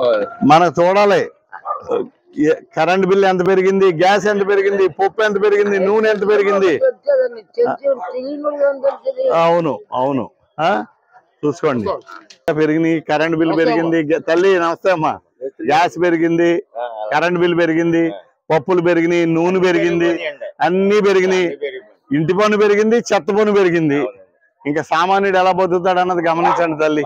మనకు చూడాలి ఏ- current bill ఎంత పెరిగింది గ్యాస్ ఎంత పెరిగింది పప్పు ఎంత పెరిగింది నూనె ఎంత పెరిగింది అవును అవును ఆ చూసుకోండి పెరిగింది కరెంట్ బిల్ పెరిగింది గ- తల్లి నమస్తే అమ్మా గ్యాస్ పెరిగింది కరెంట్ బిల్ పెరిగింది పప్పులు పెరిగినాయి నూనె పెరిగింది అన్ని పెరిగినాయి ఇంటి పన్ను పెరిగింది చెత్త పన్ను పెరిగింది ఇంకా సామాన్యుడు ఎలా బతుకుతాడు అన్నది గమనించండి తల్లి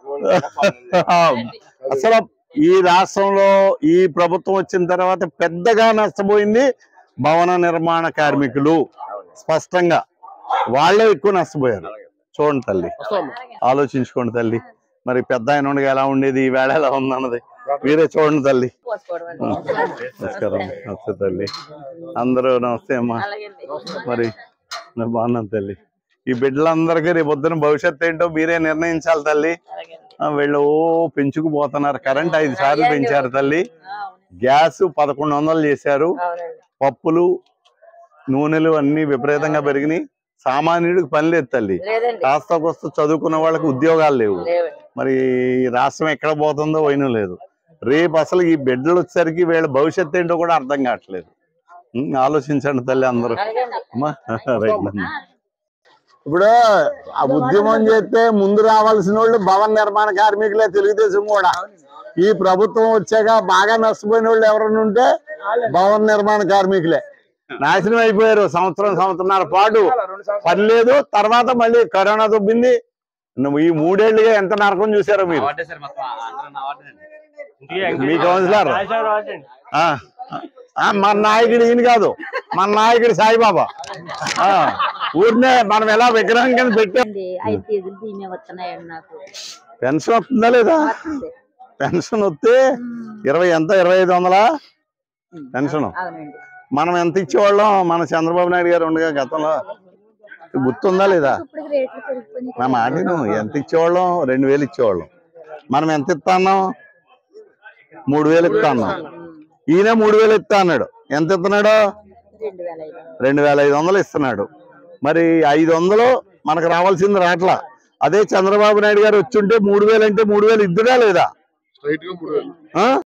అసలు ఈ రాష్ట్రంలో ఈ ప్రభుత్వం వచ్చిన తర్వాత పెద్దగా నష్టపోయింది భవన నిర్మాణ కార్మికులు స్పష్టంగా వాళ్ళే ఎక్కువ నష్టపోయారు చూడండి తల్లి ఆలోచించుకోండి తల్లి మరి పెద్ద ఆయన ఉండగా ఎలా ఉండేది ఈ వేళ ఎలా ఉందన్నది మీరే చూడండి తల్లి నమస్కారం నమస్తే తల్లి అందరూ నమస్తే అమ్మా మరి నేను బాగున్నాను తల్లి ఈ బిడ్డలందరికీ రేపు పొద్దున భవిష్యత్తు ఏంటో మీరే నిర్ణయించాలి తల్లి ఆ, వీళ్ళు ఓ పెంచుకుపోతున్నారు కరెంట్ ఐదు సార్లు పెంచారు తల్లి గ్యాస్ పదకొండు వందలు చేశారు పప్పులు నూనెలు అన్ని విపరీతంగా పెరిగినాయి సామాన్యుడికి పని లేదు తల్లి లేదండి కాస్త కొస్త చదువుకున్న వాళ్ళకి ఉద్యోగాలు లేవు లేవండి మరి ఈ రాష్ట్రం ఎక్కడ పోతుందో వైను లేదు రేపు అసలు ఈ బిడ్డలు వచ్చేసరికి వీళ్ళ భవిష్యత్తు ఏంటో కూడా అర్థం కావట్లేదు ఉం, ఆలోచించండి తల్లి అందరూ అలాగండి అమ్మా రైట్ అమ్మా. ఇప్పుడు ఆ ఉద్యమం చేస్తే ముందు రావాల్సిన వాళ్ళు భవన నిర్మాణ కార్మికులే తెలుగుదేశం కూడా ఈ ప్రభుత్వం వచ్చాక బాగా నష్టపోయిన వాళ్ళు ఎవరైనా ఉంటే భవన నిర్మాణ కార్మికులే నాశనం అయిపోయారు సంవత్సరం సంవత్సరాల పాటు పని లేదు తర్వాత మళ్ళీ కరోనా దొబ్బింది నువ్వు ఈ మూడేళ్లుగా ఎంత నరకం చూసారో మీరు మీ కౌన్సిలర్ ఆ, ఆ, మన నాయకుడు ఈయన కాదు మన నాయకుడు సాయిబాబా ఆ, ఊరినే మనం ఎలా విగ్రహం కింద పెట్టాం అండి ఐదు కేజీలు బియ్యం వస్తున్నాయండి నాకు పెన్షన్ వస్తుందా లేదా వస్తుంది. పెన్షన్ వస్తే ఇరవై ఎంత ఇరవై ఐదు వందలా పెన్షన్ అవునండి మనం ఎంత ఇచ్చేవాళ్ళం మన చంద్రబాబు నాయుడు గారు ఉండగా గతంలో గుర్తుందా లేదా ఇప్పుడు రేట్లు పెరిగిపోయినాయి నా మాట విను. ఎంత ఇచ్చేవాళ్ళం రెండు వేలు ఇచ్చేవాళ్ళం మనం ఎంత ఇస్తా అన్నాం మూడు వేలు ఇస్తా అన్నాం ఈయన మూడు వేలు ఇస్తా అన్నాడు ఎంత ఇస్తున్నాడు రెండు వేల ఐదు వందలు. రెండు వేల ఐదు వందలు ఇస్తున్నాడు మరి ఐదు వందలు మనకు రావాల్సింది రాట్లా అదే చంద్రబాబు నాయుడు గారు వచ్చుంటే మూడు వేలు అంటే మూడు వేలు ఇద్దుడా లేదా స్ట్రైట్ గా మూడు వేలు ఆ?